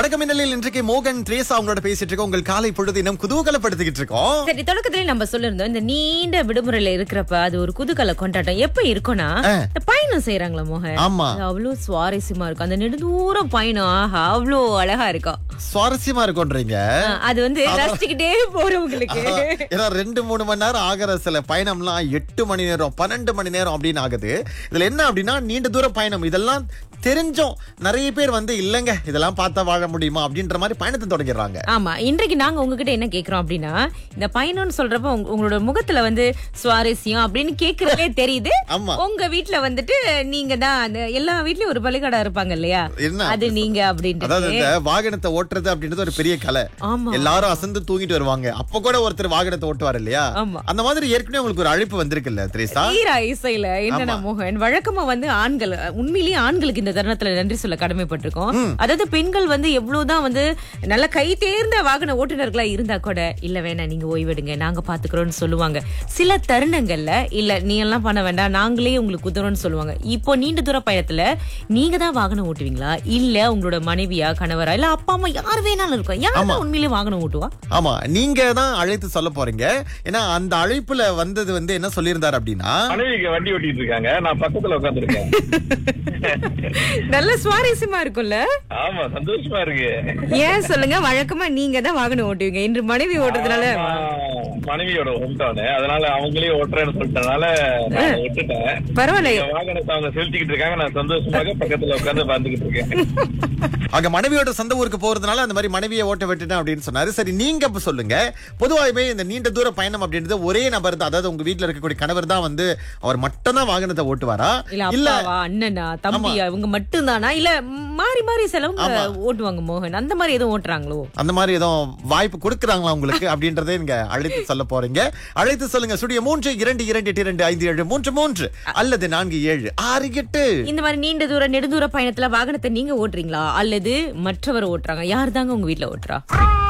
வணக்கம் மின்னலில் இன்றைக்கு மோகன் த்ரேசா அவங்களோட பேசிட்டு இருக்கோம் உங்கள் காலை பொழுது இன்னும் குதூகலப்படுத்திக்கிட்டு இருக்கோம் சரி தொடக்கத்துல நம்ம சொல்லிருந்தோம் இந்த நீண்ட விடுமுறையில இருக்கிறப்ப அது ஒரு குதூகல கொண்டாட்டம் எப்ப இருக்கும்னா இந்த பயணம் செய்யறாங்களா மோகன் ஆமா அது அவ்வளவு சுவாரஸ்யமா இருக்கும் அந்த நெடுதூரம் பயணம் ஆஹா அவ்வளோ அழகா இருக்கும் சுவாரஸ்யமா இருக்கும்ன்றீங்க ஆ, அது வந்து ரசிச்சுக்கிட்டே போறவங்களுக்கு ஏன்னா ரெண்டு மூணு மணி நேரம் ஆகிற சில பயணம்லாம் எட்டு மணி நேரம் பன்னெண்டு மணி நேரம் அப்படின்னு ஆகுது இதுல என்ன அப்படின்னா நீண்ட தூர பயணம் இதெல்லாம் தெரிஞ்சோம் நிறைய பேர் வந்து இல்லங்க இதெல்லாம் பார்த்தா வாழ முடியுமா அப்படின்ற மாதிரி பயணத்தை தொடங்கிடுறாங்க ஆமா இன்றைக்கு நாங்க உங்ககிட்ட என்ன கேக்குறோம் அப்படின்னா இந்த பயணம்னு சொல்றப்ப உங்க- உங்களோட முகத்துல வந்து சுவாரஸ்யம் அப்படின்னு கேக்குறதே தெரியுது ஆமா உங்க வீட்ல வந்துட்டு நீங்க தான் அந்த எல்லா வீட்லயும் ஒரு பலிகடா இருப்பாங்க இல்லையா என்ன அது நீங்க அதாவது அப்படின்ட்டு இந்த வாகனத்தை ஓட்டுறது அப்படின்றது ஒரு பெரிய கலை ஆமா எல்லாரும் அசந்து தூங்கிட்டு வருவாங்க அப்ப கூட ஒருத்தர் வாகனத்தை ஓட்டுவார் இல்லையா ஆமா அந்த மாதிரி ஏற்கனவே உங்களுக்கு ஒரு அழைப்பு வந்திருக்குல்ல திரேசா ஈரா இசையில என்னன்னா மோகன் வழக்கமா வந்து ஆண்கள் உண்மையிலேயே ஆண்களுக்கு இந்த தருணத்துல நன்றி சொல்ல கடமைப்பட்டிருக்கோம் அதாவது பெண்கள் வந்து எவ்வளவுதான் வந்து நல்ல கை தேர்ந்த வாகன ஓட்டுநர்களா இருந்தா கூட இல்ல வேணாம் நீங்க ஓய்வெடுங்க நாங்க பாத்துக்கிறோம்னு சொல்லுவாங்க சில தருணங்கள்ல இல்ல நீ எல்லாம் பண்ண வேண்டாம் நாங்களே உங்களுக்கு உதவுறோம்னு சொல்லுவாங்க இப்போ நீண்ட தூர பயணத்துல நீங்க தான் வாகனம் ஓட்டுவீங்களா இல்ல உங்களோட மனைவியா கணவரா இல்ல அப்பா அம்மா யார் வேணாலும் இருக்கும் யார் தான் உண்மையிலேயே வாகனம் ஓட்டுவா ஆமா நீங்க தான் அழைத்து சொல்ல போறீங்க ஏன்னா அந்த அழைப்புல வந்தது வந்து என்ன சொல்லியிருந்தாரு அப்படின்னா மனைவிக்கு வண்டி ஓட்டிட்டு இருக்காங்க நான் பக்கத்துல உட்காந்துருக்கேன் நல்ல சுவாரஸ்யமா இருக்கும்ல ஆமா சந்தோஷமா இருக்கு ஏன் சொல்லுங்க வழக்கமா நீங்க தான் வாகனம் ஓட்டுவீங்க இன்று மனைவி ஓட்டுறதுனால ஆமா, மனைவியோட ஹோம் டவுன் அதனால அவங்களே ஓட்டுறேன்னு சொல்லிட்டனால நான் விட்டுட்டேன் பரவாயில்ல என் வாகனத்தை அவங்க செலுத்திக்கிட்டு இருக்காங்க நான் சந்தோஷமாக பக்கத்துல உட்காந்து பார்த்துக்கிட்டு இருக்கேன் அங்க மனைவியோட சொந்த ஊருக்கு போறதுனால அந்த மாதிரி மனைவியை ஓட்ட விட்டுட்டேன் அப்படின்னு சொன்னாரு சரி நீங்க இப்ப சொல்லுங்க பொதுவாகவே இந்த நீண்ட தூர பயணம் அப்படின்றது ஒரே நபர் தான் அதாவது உங்க வீட்டுல இருக்கக்கூடிய கணவர் தான் வந்து அவர் மட்டும் தான் வாகனத்தை ஓட்டுவாரா இல்ல இல்ல அப்பாவா அண்ணனா தம்பியா இவங்க மட்டும் தானா இல்ல மாறி மாறி சிலவங்க ஓட்டுவாங்க மோகன் அந்த மாதிரி எதுவும் ஓட்டுறாங்களோ அந்த மாதிரி எதுவும் வாய்ப்பு கொடுக்குறாங்களா உங்களுக்கு அப்படின்றதே நீங்க அழைத்து சொல்ல போறீங்க அழைத்து சொல்லுங்க சுடிய மூன்று இரண்டு இரண்டு எட்டு இரண்டு ஐந்து ஏழு மூன்று மூன்று அல்லது நான்கு ஏழு ஆறு எட்டு இந்த மாதிரி நீண்ட தூர நெடுதூர பயணத்துல வாகனத்தை நீங்க ஓட்டுறீங்களா அல்லது மற்றவர் ஓட்டுறாங்க யார் தாங்க உங்க வீட்ல ஓட்டுறா